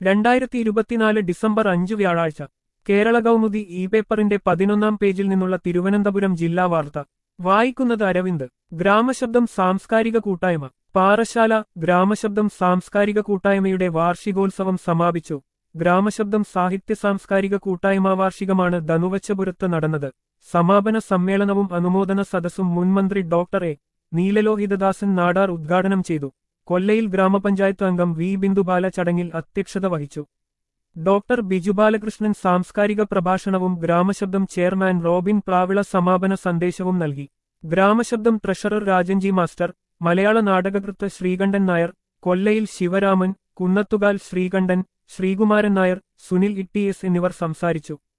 രണ്ടായിരത്തി ഇരുപത്തിനാല് ഡിസംബർ അഞ്ച് വ്യാഴാഴ്ച കേരള കൗമുദി ഇ പേപ്പറിന്റെ പതിനൊന്നാം പേജിൽ നിന്നുള്ള തിരുവനന്തപുരം ജില്ലാ വാർത്ത വായിക്കുന്നത് അരവിന്ദ് ഗ്രാമശബ്ദം സാംസ്കാരിക കൂട്ടായ്മ പാറശാല ഗ്രാമശബ്ദം സാംസ്കാരിക കൂട്ടായ്മയുടെ വാർഷികോത്സവം സമാപിച്ചു ഗ്രാമശബ്ദം സാഹിത്യ സാംസ്കാരിക കൂട്ടായ്മ വാർഷികമാണ് ധനുവച്ചപുരത്ത് നടന്നത് സമാപന സമ്മേളനവും അനുമോദന സദസ്സും മുൻമന്ത്രി ഡോക്ടർ എ നീലലോഹിതദാസൻ നാടാർ ഉദ്ഘാടനം ചെയ്തു കൊല്ലയിൽ ഗ്രാമപഞ്ചായത്ത് അംഗം വി ബിന്ദുബാല ചടങ്ങിൽ അധ്യക്ഷത വഹിച്ചു ഡോക്ടർ ബിജു ബാലകൃഷ്ണൻ സാംസ്കാരിക പ്രഭാഷണവും ഗ്രാമശബ്ദം ചെയർമാൻ റോബിൻ പ്ലാവിള സമാപന സന്ദേശവും നൽകി ഗ്രാമശബ്ദം ട്രഷറർ രാജൻജി മാസ്റ്റർ മലയാള നാടകകൃത്ത് Sreekantan Nair Kollayil Sivaraman Kunnathukal Sreekantan Sreekumaran Nair Sunil E T S എന്നിവർ സംസാരിച്ചു